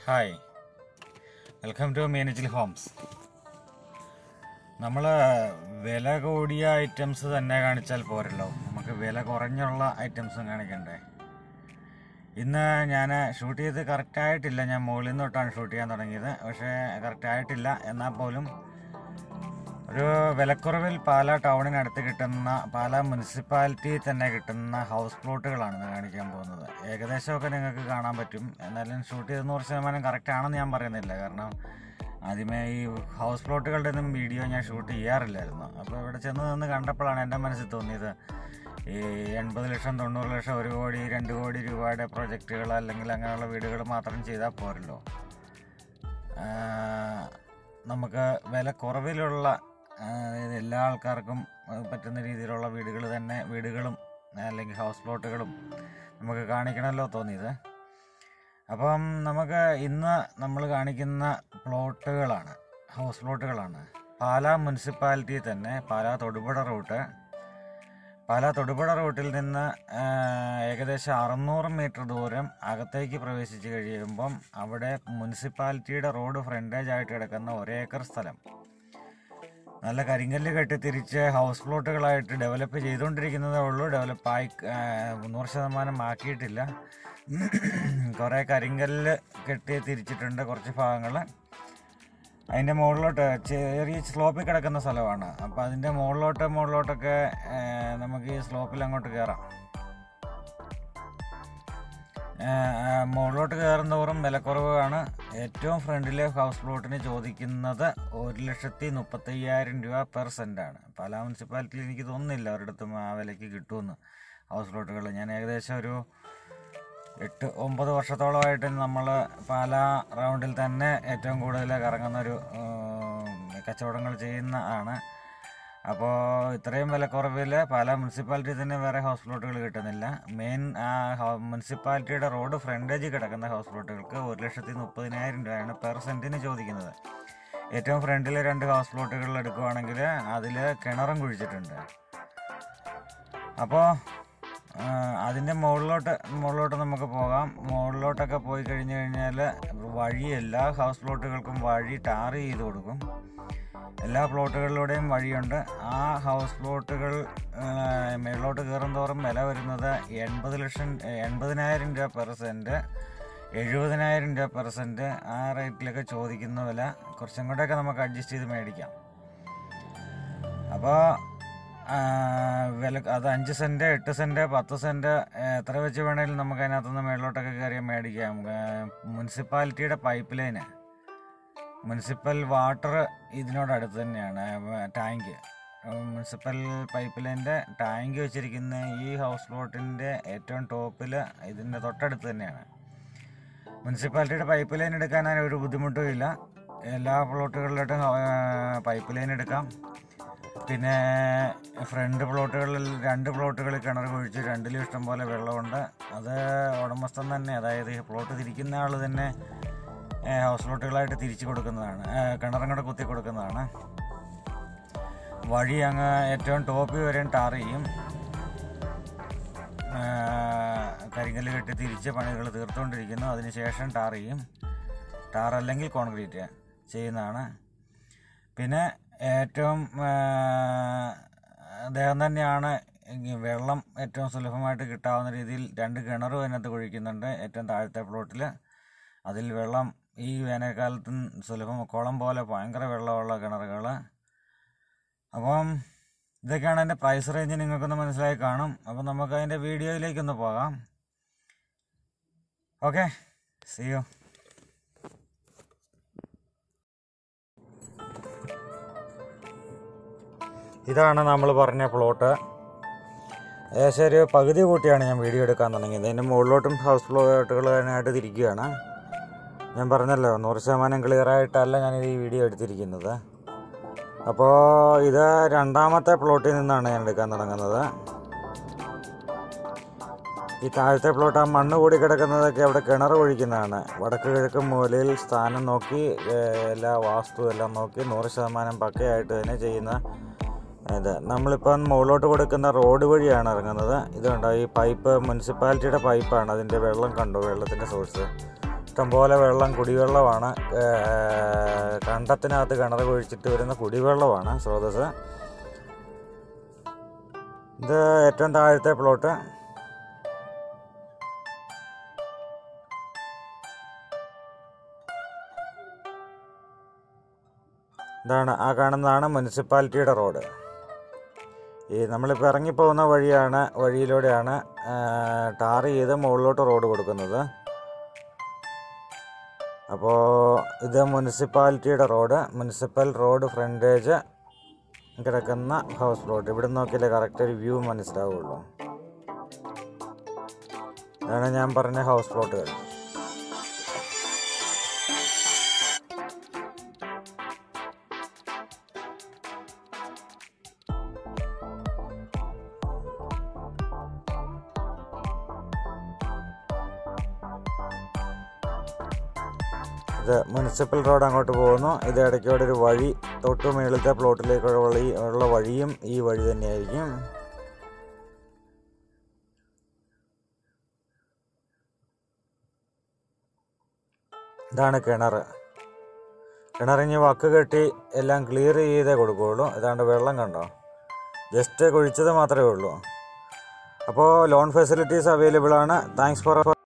hi welcome to Meenachil homes നമ്മൾ വില കൂടിയ ഐറ്റംസ് തന്നെ കാണിച്ചാൽ പോരല്ലോ നമുക്ക് വില കുറഞ്ഞുള്ള ഐറ്റംസും കാണിക്കണ്ടേ ഇന്ന് ഞാൻ ഷൂട്ട് ചെയ്ത് കറക്റ്റായിട്ടില്ല ഞാൻ മുകളിൽ നിന്ന് തൊട്ടാണ് ഷൂട്ട് ചെയ്യാൻ തുടങ്ങിയത് പക്ഷേ കറക്റ്റായിട്ടില്ല എന്നാൽ പോലും ഒരു വിലക്കുറവിൽ പാല ടൗണിനടുത്ത് കിട്ടുന്ന പാല മുനിസിപ്പാലിറ്റി തന്നെ കിട്ടുന്ന ഹൗസ് പ്ലോട്ടുകളാണ് ഇന്ന് കാണിക്കാൻ പോകുന്നത് ഏകദേശമൊക്കെ നിങ്ങൾക്ക് കാണാൻ പറ്റും എന്നാലും ഷൂട്ട് ചെയ്ത് നൂറ് ശതമാനം കറക്റ്റ് ആണെന്ന് ഞാൻ പറയുന്നില്ല കാരണം ആദ്യമേ ഈ ഹൗസ് പ്ലോട്ടുകളുടെ ഒന്നും വീഡിയോ ഞാൻ ഷൂട്ട് ചെയ്യാറില്ലായിരുന്നു അപ്പോൾ ഇവിടെ ചെന്ന് നിന്ന് കണ്ടപ്പോഴാണ് എൻ്റെ മനസ്സിൽ തോന്നിയത് ഈ എൺപത് ലക്ഷം തൊണ്ണൂറ് ലക്ഷം ഒരു കോടി രണ്ട് കോടി രൂപയുടെ പ്രൊജക്റ്റുകൾ അല്ലെങ്കിൽ അങ്ങനെയുള്ള വീടുകൾ മാത്രം ചെയ്താൽ പോരല്ലോ ആ, നമുക്ക് വില കുറവിലുള്ള ആ, അതായത് എല്ലാ ആൾക്കാർക്കും ആ, പറ്റുന്ന രീതിയിലുള്ള വീടുകൾ തന്നെ വീടുകളും അല്ലെങ്കിൽ ഹൗസ് പ്ലോട്ടുകളും നമുക്ക് കാണിക്കണമല്ലോ തോന്നിയത് അപ്പം നമുക്ക് ഇന്ന് നമ്മൾ കാണിക്കുന്ന പ്ലോട്ടുകളാണ് ഹൗസ് പ്ലോട്ടുകളാണ് പാലാ മുനിസിപ്പാലിറ്റി തന്നെ പാലാ തൊടുപുഴ റൂട്ട് പാലാ തൊടുപുഴ റൂട്ടിൽ നിന്ന് ആ, ഏകദേശം അറുന്നൂറ് മീറ്റർ ദൂരം അകത്തേക്ക് പ്രവേശിച്ച് കഴിയുമ്പം അവിടെ മുനിസിപ്പാലിറ്റിയുടെ റോഡ് ഫ്രണ്ടേജ് ആയിട്ട് കിടക്കുന്ന ഒരേക്കർ സ്ഥലം നല്ല കരിങ്കല്ല് കെട്ടി തിരിച്ച് ഹൗസ് പ്ലോട്ടുകളായിട്ട് ഡെവലപ്പ് ചെയ്തുകൊണ്ടിരിക്കുന്നതേ ഉള്ളൂ ഡെവലപ്പായി ആ, നൂറ് ശതമാനം ആക്കിയിട്ടില്ല കുറേ കരിങ്കല്ല് കെട്ടി തിരിച്ചിട്ടുണ്ട് കുറച്ച് ഭാഗങ്ങൾ അതിൻ്റെ മുകളിലോട്ട് ചെറിയ സ്ലോപ്പിൽ കിടക്കുന്ന സ്ഥലമാണ് അപ്പോൾ അതിൻ്റെ മുകളിലോട്ട് മുകളിലോട്ടൊക്കെ ആ, നമുക്ക് ഈ സ്ലോപ്പിൽ അങ്ങോട്ട് കയറാം ആ, ആ, മുകളിലോട്ട് കയറുന്നതോറും വിലക്കുറവാണ് ഏറ്റവും ഫ്രണ്ടിലെ ഹൗസ് പ്ലോട്ടിന് ചോദിക്കുന്നത് ഒരു ലക്ഷത്തി മുപ്പത്തയ്യായിരം രൂപ പെർ സെൻറ്റാണ് പല മുനിസിപ്പാലിറ്റിയിൽ എനിക്ക് തോന്നുന്നില്ല ഒരിടത്തും ആ വിലയ്ക്ക് കിട്ടുമെന്ന് ഹൗസ് പ്ലോട്ടുകൾ ഞാൻ ഏകദേശം ഒരു എട്ട് ഒമ്പത് വർഷത്തോളമായിട്ട് നമ്മൾ പല റൗണ്ടിൽ തന്നെ ഏറ്റവും കൂടുതൽ കറങ്ങുന്ന ഒരു കച്ചവടങ്ങൾ ചെയ്യുന്ന ആണ് അപ്പോൾ ഇത്രയും വിലക്കുറവിൽ പല മുനിസിപ്പാലിറ്റി തന്നെ വേറെ ഹൗസ് പ്ലോട്ടുകൾ കിട്ടുന്നില്ല മെയിൻ ആ ഹൗ- മുനിസിപ്പാലിറ്റിയുടെ റോഡ് ഫ്രണ്ടേജ് കിടക്കുന്ന ഹൗസ് പ്ലോട്ടുകൾക്ക് ഒരു ലക്ഷത്തി മുപ്പതിനായിരം രൂപയാണ് പെർ സെൻറ്റിന് ചോദിക്കുന്നത് ഏറ്റവും ഫ്രണ്ടിൽ രണ്ട് ഹൗസ് പ്ലോട്ടുകൾ എടുക്കുവാണെങ്കിൽ അതിൽ കിണറും കുഴിച്ചിട്ടുണ്ട് അപ്പോൾ അതിൻ്റെ മുകളിലോട്ട് മുകളിലോട്ട് നമുക്ക് പോകാം മുകളിലോട്ടൊക്കെ പോയി കഴിഞ്ഞ് കഴിഞ്ഞാൽ വഴി എല്ലാ ഹൗസ് പ്ലോട്ടുകൾക്കും വഴി ടാർ ചെയ്ത് കൊടുക്കും എല്ലാ പ്ലോട്ടുകളിലൂടെയും വഴിയുണ്ട് ആ ഹൗസ് പ്ലോട്ടുകൾ ആ, മേളിലോട്ട് കയറും തോറും വില വരുന്നത് എൺപത് ലക്ഷം എൺപതിനായിരം രൂപ പെർ സെൻറ്റ് എഴുപതിനായിരം രൂപ പെർ സെൻറ്റ് ആ റേറ്റിലൊക്കെ ചോദിക്കുന്ന വില കുറച്ചും കൂടെയൊക്കെ നമുക്ക് അഡ്ജസ്റ്റ് ചെയ്ത് മേടിക്കാം അപ്പോൾ വില അത് അഞ്ച് സെൻറ്റ് എട്ട് സെൻറ്റ് പത്ത് സെൻറ്റ് എത്ര വെച്ച് വേണമെങ്കിലും നമുക്ക് അതിനകത്തുനിന്ന് മേളിലോട്ടൊക്കെ കയറി മേടിക്കാം ആ, മുനിസിപ്പാലിറ്റിയുടെ പൈപ്പ് ലൈന് മുനിസിപ്പൽ വാട്ടർ ഇതിനോടടുത്ത് തന്നെയാണ് ആ, ടാങ്ക് മുനിസിപ്പൽ പൈപ്പ് ലൈൻ്റെ ടാങ്ക് വെച്ചിരിക്കുന്ന ഈ ഹൗസ് പ്ലോട്ടിൻ്റെ ഏറ്റവും ടോപ്പിൽ ഇതിൻ്റെ തൊട്ടടുത്ത് തന്നെയാണ് മുനിസിപ്പാലിറ്റിയുടെ പൈപ്പ് ലൈൻ എടുക്കാൻ ഒരു ബുദ്ധിമുട്ടും ഇല്ല എല്ലാ പ്ലോട്ടുകളിലോട്ടും പൈപ്പ് ലൈൻ എടുക്കാം പിന്നെ ഫ്രണ്ട് പ്ലോട്ടുകളിൽ രണ്ട് പ്ലോട്ടുകളിൽ കിണർ കുഴിച്ച് രണ്ടിലും ഇഷ്ടം പോലെ വെള്ളമുണ്ട് അത് ഉടമസ്ഥൻ തന്നെ അതായത് ഈ പ്ലോട്ട് തിരിക്കുന്ന ആൾ തന്നെ ഏ, ഹൗസ് പ്ലോട്ടുകളായിട്ട് തിരിച്ചു കൊടുക്കുന്നതാണ് ഏ, കിണറും കൂടെ കുത്തി കൊടുക്കുന്നതാണ് വഴി അങ്ങ് ഏറ്റവും ടോപ്പിൽ വരെയും ടാർ ചെയ്യും ആ, കരിങ്കല്ല് കെട്ടി തിരിച്ച് പണികൾ തീർത്തുകൊണ്ടിരിക്കുന്നു അതിനുശേഷം ടാർ ചെയ്യും ടാർ അല്ലെങ്കിൽ കോൺക്രീറ്റ് ചെയ്യുന്നതാണ് പിന്നെ ഏറ്റവും ആ, അദ്ദേഹം തന്നെയാണ് ഈ വെള്ളം ഏറ്റവും സുലഭമായിട്ട് കിട്ടാവുന്ന രീതിയിൽ രണ്ട് കിണറും അതിനകത്ത് കുഴിക്കുന്നുണ്ട് ഏറ്റവും താഴത്തെ പ്ലോട്ടിൽ അതിൽ വെള്ളം ഈ വേനൽക്കാലത്തും സുലഭം കുളം പോലെ ഭയങ്കര വെള്ളമുള്ള കിണറുകൾ അപ്പം ഇതൊക്കെയാണ് അതിൻ്റെ പ്രൈസ് റേഞ്ച് നിങ്ങൾക്കൊന്ന് മനസ്സിലായി കാണും അപ്പം നമുക്ക് അതിൻ്റെ വീഡിയോയിലേക്കൊന്ന് പോകാം ഓക്കെ സി യു ഇതാണ് നമ്മൾ പറഞ്ഞ പ്ലോട്ട് ഏകദേശം ഒരു പകുതി കൂട്ടിയാണ് ഞാൻ വീഡിയോ എടുക്കാൻ തുടങ്ങിയത് അതിൻ്റെ മുകളിലോട്ടും ഹൗസ് പ്ലോട്ടുകൾ അതിനായിട്ട് തിരിക്കുകയാണ് ഞാൻ പറഞ്ഞല്ലോ നൂറ് ശതമാനം ക്ലിയർ ആയിട്ടല്ല ഞാൻ ഈ വീഡിയോ എടുത്തിരിക്കുന്നത് അപ്പോൾ ഇത് രണ്ടാമത്തെ പ്ലോട്ടിൽ നിന്നാണ് ഞാൻ എടുക്കാൻ തുടങ്ങുന്നത് ഈ താഴത്തെ പ്ലോട്ട് ആ മണ്ണ് കൂടി കിടക്കുന്നതൊക്കെ അവിടെ കിണർ ഒഴിക്കുന്നതാണ് വടക്ക് കിഴക്ക് മൂലയിൽ സ്ഥാനം നോക്കി ഏഹ്, എല്ലാ വാസ്തു എല്ലാം നോക്കി നൂറ് ശതമാനം പക്കയായിട്ട് തന്നെ ചെയ്യുന്ന ഇത് നമ്മളിപ്പം മുകളിലോട്ട് കൊടുക്കുന്ന റോഡ് വഴിയാണ് ഇറങ്ങുന്നത് ഇതുണ്ടോ ഈ പൈപ്പ് മുനിസിപ്പാലിറ്റിയുടെ പൈപ്പാണ് അതിൻ്റെ വെള്ളം കണ്ടു വെള്ളത്തിൻ്റെ സോഴ്സ് ഇഷ്ടംപോലെ വെള്ളം കുടിവെള്ളമാണ് ഏർ, കണ്ടത്തിനകത്ത് കിണർ കുഴിച്ചിട്ട് വരുന്ന കുടിവെള്ളമാണ് സ്രോതസ് ഇത് ഏറ്റവും താഴത്തെ പ്ലോട്ട് ഇതാണ് ആ കാണുന്നതാണ് മുനിസിപ്പാലിറ്റിയുടെ റോഡ് ഈ നമ്മളിപ്പോൾ ഇറങ്ങിപ്പോകുന്ന വഴിയാണ് വഴിയിലൂടെയാണ് ആ, ടാർ ചെയ്ത് മുകളിലോട്ട് റോഡ് കൊടുക്കുന്നത് അപ്പോൾ ഇത് മുനിസിപ്പാലിറ്റിയുടെ റോഡ് മുനിസിപ്പൽ റോഡ് ഫ്രണ്ടേജ് കിടക്കുന്ന ഹൗസ് പ്ലോട്ട് ഇവിടെ നോക്കിയാലേ കറക്റ്റ് ഒരു വ്യൂ മനസ്സിലാവുള്ളൂ ഇതാണ് ഞാൻ പറഞ്ഞ ഹൗസ് പ്ലോട്ടുകൾ ഇത് മുനിസിപ്പൽ റോഡ് അങ്ങോട്ട് പോകുന്നു ഇത് ഇടയ്ക്കൂടെ ഒരു വഴി തൊട്ട് മേളത്തെ പ്ലോട്ടിലേക്കുള്ള വഴി ഉള്ള വഴിയും ഈ വഴി തന്നെയായിരിക്കും ഇതാണ് കിണർ കിണറിഞ്ഞ് വക്ക് കെട്ടി എല്ലാം ക്ലിയർ ചെയ്തേ കൊടുക്കുകയുള്ളൂ ഇതാണ്ട് വെള്ളം കണ്ടോ ജസ്റ്റ് കുഴിച്ചത് മാത്രമേ ഉള്ളൂ അപ്പോൾ ലോൺ ഫെസിലിറ്റീസ് അവൈലബിൾ ആണ് താങ്ക്സ് ഫോർ